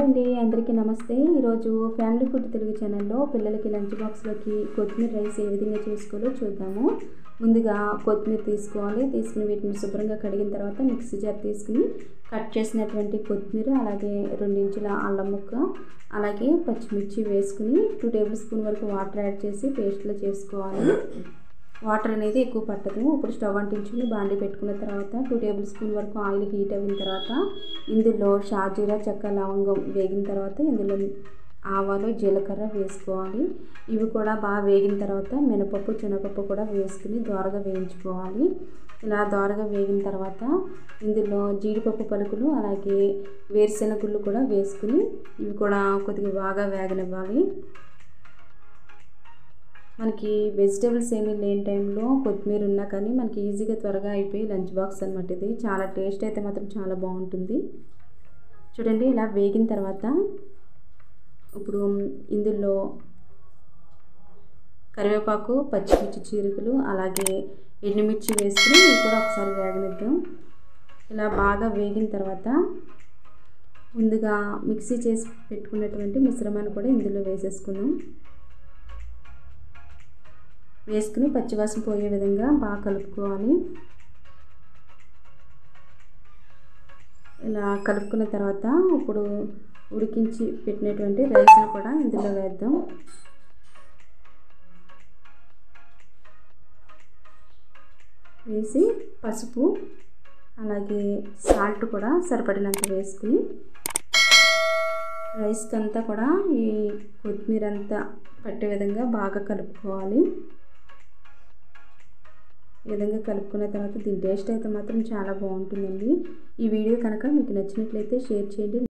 అండి అందరికీ నమస్తే ఈరోజు ఫ్యామిలీ ఫుడ్ తెలుగు ఛానల్లో పిల్లలకి లంచ్ బాక్స్లోకి కొత్తిమీర రైస్ ఏ విధంగా చేసుకోవాలో చూద్దాము ముందుగా కొత్తిమీర తీసుకోవాలి తీసుకుని వీటిని శుభ్రంగా కడిగిన తర్వాత మిక్సీ జార్ తీసుకుని కట్ చేసినటువంటి కొత్తిమీర అలాగే రెండించుల అల్లం ముక్క అలాగే పచ్చిమిర్చి వేసుకుని టూ టేబుల్ స్పూన్ వరకు వాటర్ యాడ్ చేసి పేస్ట్లో చేసుకోవాలి వాటర్ అనేది ఎక్కువ పట్టదు ఇప్పుడు స్టవ్ అంటించుకుని బాండి పెట్టుకున్న తర్వాత టూ టేబుల్ స్పూన్ వరకు ఆయిల్ హీట్ అయిన తర్వాత ఇందులో షాజీరా చెక్క లవంగం వేగిన తర్వాత ఇందులో ఆవాలు జీలకర్ర వేసుకోవాలి ఇవి కూడా బాగా వేగిన తర్వాత మినపప్పు శనగపప్పు కూడా వేసుకుని దోరగా వేయించుకోవాలి ఇలా దోరగా వేగిన తర్వాత ఇందులో జీడిపప్పు పలుకులు అలాగే వేరుశెనగుళ్ళు కూడా వేసుకుని ఇవి కూడా కొద్దిగా బాగా వేగనివ్వాలి మనకి వెజిటేబుల్స్ ఏమీ లేని టైంలో కొత్తిమీర ఉన్నా కానీ మనకి ఈజీగా త్వరగా అయిపోయి లంచ్ బాక్స్ అనమాట ఇది చాలా టేస్ట్ అయితే మాత్రం చాలా బాగుంటుంది చూడండి ఇలా వేగిన తర్వాత ఇప్పుడు ఇందులో కరివేపాకు పచ్చిమిర్చి చీరికలు అలాగే ఎండుమిర్చి వేసుకుని ఇవి కూడా ఒకసారి వేగనిద్దాం ఇలా బాగా వేగిన తర్వాత ముందుగా మిక్సీ చేసి పెట్టుకున్నటువంటి మిశ్రమాన్ని కూడా ఇందులో వేసేసుకుందాం వేసుకుని పచ్చివాసన పోయే విధంగా బాగా కలుపుకోవాలి ఇలా కలుపుకున్న తర్వాత ఇప్పుడు ఉడికించి పెట్టినటువంటి రైస్ని కూడా ఇందులో వేద్దాం వేసి పసుపు అలాగే సాల్ట్ కూడా సరిపడినంత వేసుకుని రైస్కి అంతా కూడా ఈ కొత్తిమీర అంతా పట్టే విధంగా బాగా కలుపుకోవాలి ఈ విధంగా కలుపుకున్న తర్వాత దీని టేస్ట్ అయితే మాత్రం చాలా బాగుంటుందండి ఈ వీడియో కనుక మీకు నచ్చినట్లయితే షేర్ చేయండి